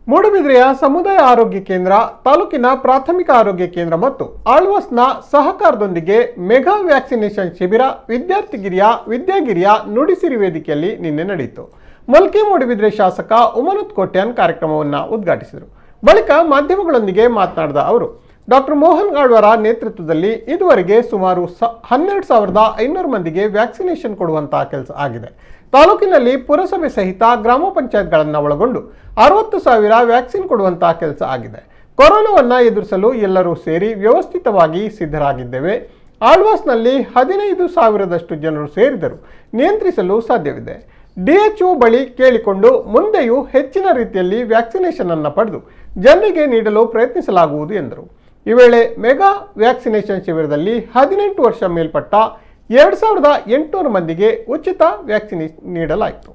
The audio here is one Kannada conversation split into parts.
ಮೂಡುಬಿದ್ರೆಯ ಸಮುದಾಯ ಆರೋಗ್ಯ ಕೇಂದ್ರ ತಾಲೂಕಿನ ಪ್ರಾಥಮಿಕ ಆರೋಗ್ಯ ಕೇಂದ್ರ ಮತ್ತು ಆಳ್ವಾಸ್ನ ಸಹಕಾರದೊಂದಿಗೆ ಮೆಗಾ ವ್ಯಾಕ್ಸಿನೇಷನ್ ಶಿಬಿರ ವಿದ್ಯಾರ್ಥಿಗಿರಿಯ ವಿದ್ಯಾಗಿರಿಯ ನುಡಿಸಿರಿ ವೇದಿಕೆಯಲ್ಲಿ ನಿನ್ನೆ ನಡೆಯಿತು ಮಲ್ಕಿ ಮೂಡುಬಿದ್ರೆ ಶಾಸಕ ಉಮನತ್ ಕೋಟ್ಯಾನ್ ಕಾರ್ಯಕ್ರಮವನ್ನು ಉದ್ಘಾಟಿಸಿದರು ಬಳಿಕ ಮಾಧ್ಯಮಗಳೊಂದಿಗೆ ಮಾತನಾಡಿದ ಅವರು ಡಾಕ್ಟರ್ ಮೋಹನ್ ಆಳ್ವರ ನೇತೃತ್ವದಲ್ಲಿ ಇದುವರೆಗೆ ಸುಮಾರು ಸ ಹನ್ನೆರಡು ಸಾವಿರದ ಐನೂರು ಮಂದಿಗೆ ವ್ಯಾಕ್ಸಿನೇಷನ್ ಕೊಡುವಂತಹ ಕೆಲಸ ಆಗಿದೆ ತಾಲೂಕಿನಲ್ಲಿ ಪುರಸಭೆ ಸಹಿತ ಗ್ರಾಮ ಪಂಚಾಯತ್ಗಳನ್ನು ಒಳಗೊಂಡು ಅರವತ್ತು ಸಾವಿರ ವ್ಯಾಕ್ಸಿನ್ ಕೊಡುವಂತಹ ಕೆಲಸ ಆಗಿದೆ ಕೊರೋನಾವನ್ನು ಎದುರಿಸಲು ಎಲ್ಲರೂ ಸೇರಿ ವ್ಯವಸ್ಥಿತವಾಗಿ ಸಿದ್ಧರಾಗಿದ್ದೇವೆ ಆಳ್ವಾಸ್ನಲ್ಲಿ ಹದಿನೈದು ಸಾವಿರದಷ್ಟು ಜನರು ಸೇರಿದರು ನಿಯಂತ್ರಿಸಲು ಸಾಧ್ಯವಿದೆ ಡಿಎಚ್ಒ ಬಳಿ ಕೇಳಿಕೊಂಡು ಮುಂದೆಯೂ ಹೆಚ್ಚಿನ ರೀತಿಯಲ್ಲಿ ವ್ಯಾಕ್ಸಿನೇಷನ್ ಅನ್ನು ಪಡೆದು ಜನರಿಗೆ ನೀಡಲು ಪ್ರಯತ್ನಿಸಲಾಗುವುದು ಎಂದರು ಈ ವೇಳೆ ಮೆಗಾ ವ್ಯಾಕ್ಸಿನೇಷನ್ ಶಿಬಿರದಲ್ಲಿ ಹದಿನೆಂಟು ವರ್ಷ ಮೇಲ್ಪಟ್ಟ ಎರಡು ಸಾವಿರದ ಎಂಟುನೂರು ಮಂದಿಗೆ ಉಚಿತ ವ್ಯಾಕ್ಸಿನ್ ನೀಡಲಾಯಿತು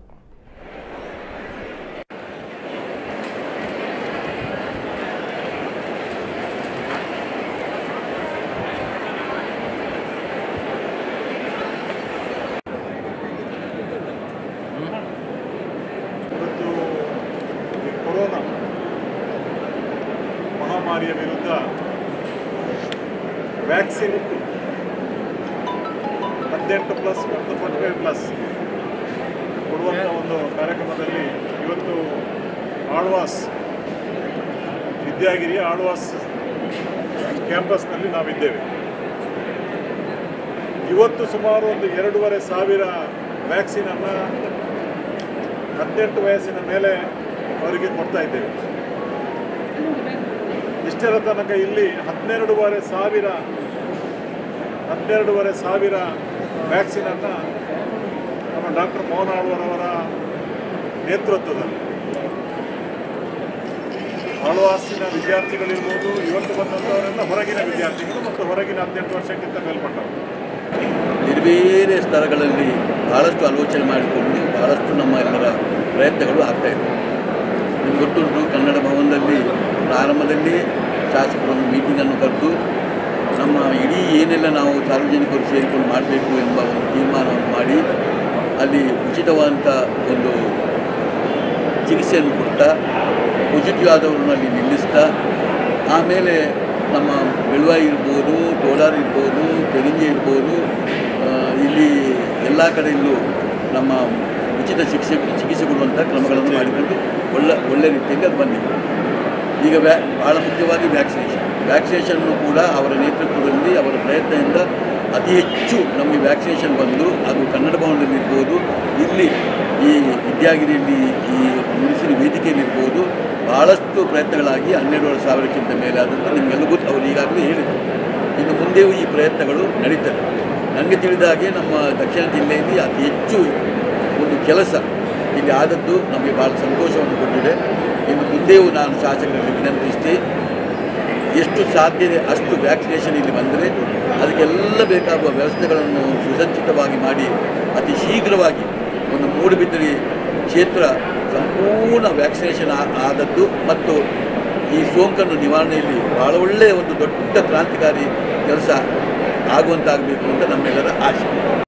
ಇವತ್ತು ಈ ಕೊರೋನಾ ಮಹಾಮಾರಿಯ ವಿರುದ್ಧ ವ್ಯಾಕ್ಸಿನ್ ಹದಿನೆಂಟು ಪ್ಲಸ್ ಮತ್ತು ಫಾರ್ಟಿ ಫೈವ್ ಪ್ಲಸ್ ಕೊಡುವಂಥ ಒಂದು ಕಾರ್ಯಕ್ರಮದಲ್ಲಿ ಇವತ್ತು ಆಳ್ವಾಸ್ ವಿದ್ಯಾಗಿರಿ ಆಳ್ವಾಸ್ ಕ್ಯಾಂಪಸ್ನಲ್ಲಿ ನಾವಿದ್ದೇವೆ ಇವತ್ತು ಸುಮಾರು ಒಂದು ಎರಡೂವರೆ ಸಾವಿರ ವ್ಯಾಕ್ಸಿನನ್ನು ಹದಿನೆಂಟು ವಯಸ್ಸಿನ ಮೇಲೆ ಅವರಿಗೆ ಕೊಡ್ತಾ ಇದ್ದೇವೆ ಇಷ್ಟರ ತನಕ ಇಲ್ಲಿ ಹನ್ನೆರಡೂವರೆ ಸಾವಿರ ಹನ್ನೆರಡೂವರೆ ಸಾವಿರ ವ್ಯಾಕ್ಸಿನನ್ನು ನಮ್ಮ ಡಾಕ್ಟರ್ ಮೋಹನ್ ಆಳ್ವರವರ ನೇತೃತ್ವದಲ್ಲಿ ಆಳ್ವಾಸಿನ ವಿದ್ಯಾರ್ಥಿಗಳಿರ್ಬೋದು ಇವತ್ತು ಬಂದಂಥವರೆಲ್ಲ ಹೊರಗಿನ ವಿದ್ಯಾರ್ಥಿಗಳು ಮತ್ತು ಹೊರಗಿನ ಹದಿನೆಂಟು ವರ್ಷಕ್ಕಿಂತ ಮೇಲ್ಪಟ್ಟವರು ಬೇರೆ ಬೇರೆ ಸ್ಥಳಗಳಲ್ಲಿ ಬಹಳಷ್ಟು ಆಲೋಚನೆ ಮಾಡಿಕೊಂಡು ಬಹಳಷ್ಟು ನಮ್ಮ ಎಲ್ಲರ ಪ್ರಯತ್ನಗಳು ಆಗ್ತಾ ಇವೆ ನಿಮ್ಗೆ ಗೊತ್ತುಂಟು ಕನ್ನಡ ಭವನದಲ್ಲಿ ಪ್ರಾರಂಭದಲ್ಲಿ ಶಾಸಕರೊಂದು ಮೀಟಿಂಗನ್ನು ಕರೆದು ನಮ್ಮ ಇಡೀ ಏನೆಲ್ಲ ನಾವು ಸಾರ್ವಜನಿಕರು ಸೇರಿಕೊಂಡು ಮಾಡಬೇಕು ಎಂಬ ಒಂದು ತೀರ್ಮಾನವನ್ನು ಮಾಡಿ ಅಲ್ಲಿ ಉಚಿತವಾದಂಥ ಒಂದು ಚಿಕಿತ್ಸೆಯನ್ನು ಕೊಡ್ತಾ ಪಾಸಿಟಿವ್ ಆದವ್ರನ್ನ ಅಲ್ಲಿ ನಿಲ್ಲಿಸ್ತಾ ಆಮೇಲೆ ನಮ್ಮ ಬೆಳುವಾಯಿ ಇರ್ಬೋದು ಟೋಲಾರ್ ಇರ್ಬೋದು ತೆರಿಂಜೆ ಇರ್ಬೋದು ಆ, ಇಲ್ಲಿ ಎಲ್ಲ ಕಡೆಯಲ್ಲೂ ನಮ್ಮ ಉಚಿತ ಚಿಕಿತ್ಸೆ ಚಿಕಿತ್ಸೆ ಕೊಡುವಂಥ ಕ್ರಮಗಳನ್ನು ಮಾಡಿಕೊಂಡು ಒಳ್ಳೆ ಒಳ್ಳೆ ರೀತಿಯಲ್ಲಿ ಅದು ಬಂದಿದೆ ಈಗ ವ್ಯಾ ಭಾಳ ಮುಖ್ಯವಾಗಿ ವ್ಯಾಕ್ಸಿನೇಷನ್ ವ್ಯಾಕ್ಸಿನೇಷನ್ನು ಕೂಡ ಅವರ ನೇತೃತ್ವದಲ್ಲಿ ಅವರ ಪ್ರಯತ್ನದಿಂದ ಅತಿ ಹೆಚ್ಚು ನಮಗೆ ವ್ಯಾಕ್ಸಿನೇಷನ್ ಬಂದು ಅದು ಕನ್ನಡ ಭವನದಲ್ಲಿ ಇರ್ಬೋದು ಇಲ್ಲಿ ಈ ವಿದ್ಯಾಗಿರಿಯಲ್ಲಿ ಈ ನುಡಿಸಿರಿ ವೇದಿಕೆಯಲ್ಲಿರ್ಬೋದು ಭಾಳಷ್ಟು ಪ್ರಯತ್ನಗಳಾಗಿ ಹನ್ನೆರಡುವರೆ ಸಾವಿರಕ್ಕಿಂತ ಮೇಲೆ ಆದಂಥ ನಿಮಗೆಲ್ಲ ಗೊತ್ತು ಅವರು ಈಗಾಗಲೇ ಹೇಳಿದರು ಇನ್ನು ಮುಂದೆಯೂ ಈ ಪ್ರಯತ್ನಗಳು ನಡೀತವೆ ನನಗೆ ತಿಳಿದ ಹಾಗೆ ನಮ್ಮ ದಕ್ಷಿಣ ಜಿಲ್ಲೆಯಲ್ಲಿ ಅತಿ ಹೆಚ್ಚು ಒಂದು ಕೆಲಸ ಇಲ್ಲಿ ಆದದ್ದು ನಮಗೆ ಭಾಳ ಸಂತೋಷವನ್ನು ಕೊಟ್ಟಿದೆ ಇನ್ನು ಮುಂದೆಯೂ ನಾನು ಶಾಸಕರಲ್ಲಿ ವಿನಂತಿಸಿ ಎಷ್ಟು ಸಾಧ್ಯತೆ ಅಷ್ಟು ವ್ಯಾಕ್ಸಿನೇಷನ್ ಇಲ್ಲಿ ಬಂದರೆ ಅದಕ್ಕೆಲ್ಲ ಬೇಕಾಗುವ ವ್ಯವಸ್ಥೆಗಳನ್ನು ಸುಸಜ್ಜಿತವಾಗಿ ಮಾಡಿ ಅತಿ ಶೀಘ್ರವಾಗಿ ಒಂದು ಮೂಡುಬಿದ್ದರೆ ಕ್ಷೇತ್ರ ಸಂಪೂರ್ಣ ವ್ಯಾಕ್ಸಿನೇಷನ್ ಆ- ಆದದ್ದು ಮತ್ತು ಈ ಸೋಂಕನ್ನು ನಿವಾರಣೆಯಲ್ಲಿ ಭಾಳ ಒಳ್ಳೆಯ ಒಂದು ದೊಡ್ಡ ಕ್ರಾಂತಿಕಾರಿ ಕೆಲಸ ಆಗುವಂತಾಗಬೇಕು ಅಂತ ನಮ್ಮೆಲ್ಲರ ಆಶೆ